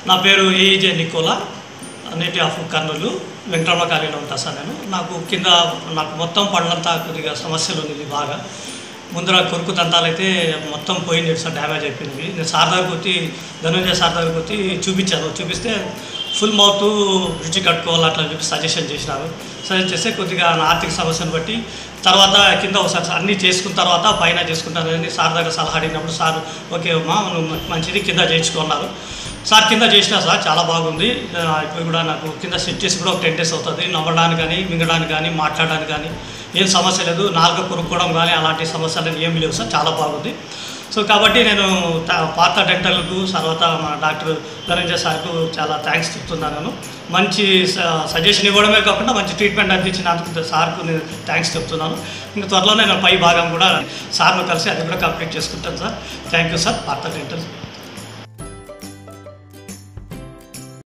నా పేరు ఏఈజే నికోలా నేటి ఆఫ్ కర్నూలు వెంకటరమణ కాలనీలో ఉంటా సార్ నేను నాకు కింద నాకు మొత్తం పళ్ళంతా కొద్దిగా సమస్యలు ఉంది బాగా ముందర కొరుకు దంతాలు అయితే మొత్తం పోయింది సార్ డ్యామేజ్ అయిపోయింది నేను సార్ దగ్గరకు వచ్చి ధనుంజయ సార్ దగ్గరకు వచ్చి చూపించాను చూపిస్తే ఫుల్ మౌత్ రుచి కట్టుకోవాలి అట్లా చెప్పి సజెషన్ చేసినారు సజెస్ట్ చేస్తే కొద్దిగా నా ఆర్థిక సమస్యను బట్టి తర్వాత కింద ఒకసారి అన్నీ చేసుకున్న తర్వాత పైన చేసుకుంటానని సార్ దగ్గర సలహా అడిగినప్పుడు సార్ ఓకే అమ్మా నువ్వు మంచిది కింద చేయించుకున్నారు సార్ కింద చేసిన సార్ చాలా బాగుంది ఆ, ఇప్పుడు కూడా నాకు కింద సెట్ చేసి కూడా ఒక టెన్ డేస్ అవుతుంది నవ్వడానికి కానీ మింగడానికి కానీ మాట్లాడడానికి కానీ ఏం సమస్య లేదు నాలుక కొనుక్కోవడం కానీ అలాంటి సమస్యలు ఏమీ లేవు సార్ చాలా బాగుంది సో కాబట్టి నేను త- పాత డెంటల్కు తర్వాత మా డాక్టర్ ధనంజయ్ సార్కు చాలా థ్యాంక్స్ చెప్తున్నాను నేను మంచి సజెషన్ ఇవ్వడమే కాకుండా మంచి ట్రీట్మెంట్ అందించినందుకు సార్కు నేను థ్యాంక్స్ చెప్తున్నాను ఇంకా త్వరలో నేను పై భాగం కూడా సార్ను కలిసి అది కూడా కంప్లీట్ చేసుకుంటాను సార్ థ్యాంక్ యూ సార్ పాత డెంటల్